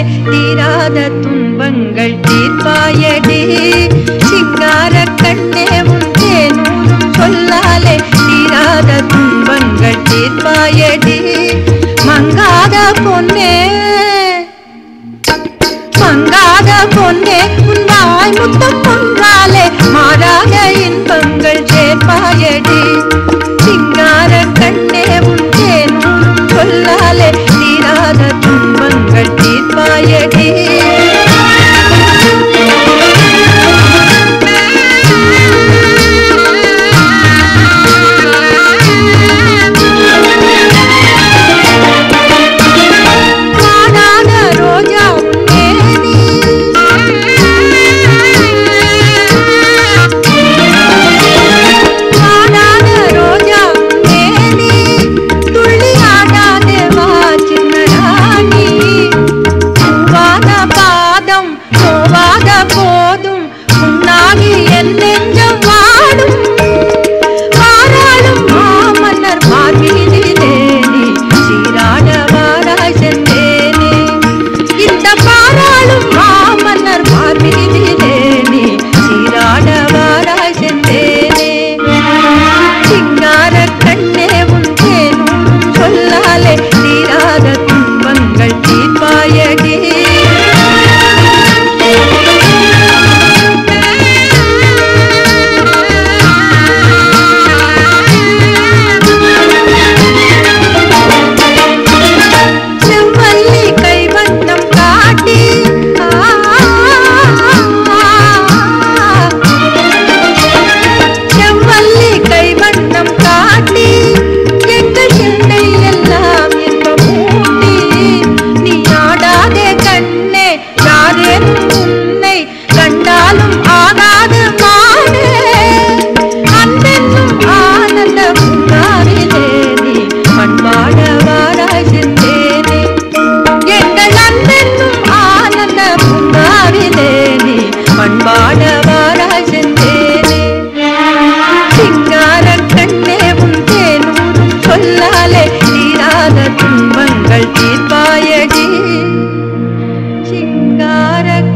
தீராத துன்பங்கள் தீர்ப்பாயடி சிங்கார கண்ணே உன் தேனூரும் சொல்லாலே தீராத துன்பங்கள் தீர்ப்பாயடி மங்காத பொன்னே மங்காத பொன்னே உன் வாய் முத்தம் ஒன்றாலே மாறாத இன்பங்கள் சேர்ப்பாயடி சிங்கார கண்ணே உன் தேனூரும் சொல்லாலே தீராத துன்பங்கள் தீர்ப்பாயடி வாடாத ரோஜா உன்னேனி வாடாத ரோஜா உன்னேனி துள்ளி ஆடாதே வா சின்ன ராணி பூவாத பாதம் போவாத போதும் உன்னாகி என் நெஞ்சம் வாடும் வாராளும் மாமன்னர் மார்பீதிலே நீ சீராட வாராய் சென்றேனே இந்த பாராளும் மாமன்னர் மார்பீதிலே நீ சீராட வாராய் சென்றேனே சிங்கார கண்ணே உன் தேனூரும் சொல்லாலே தீராத துன்பங்கள் தீர்ப்பாயடி செவ்வல்லி கைவண்ணம் காட்டி செவ்வல்லி கைவண்ணம் காட்டி எங்கள் சிந்தை எல்லாம் இன்பம் ஊட்டி நீ ஆடாதே கண்ணே யாரேனும் உன்னை கண்டாலும் ஆகாது மானே அன்பென்னும் ஆனந்த பூங்காவிலே நீ பண்பாட வாராய் சென்றேனே எங்கள் அன்பென்னும் ஆனந்த பூங்காவிலே நீ பண்பாட வாராய் சென்றேனே சிங்கார கண்ணே உன் தேனூரும் சொல்லாலே தீராத துன்பங்கள் தீர்ப்பாயடி சிங்கார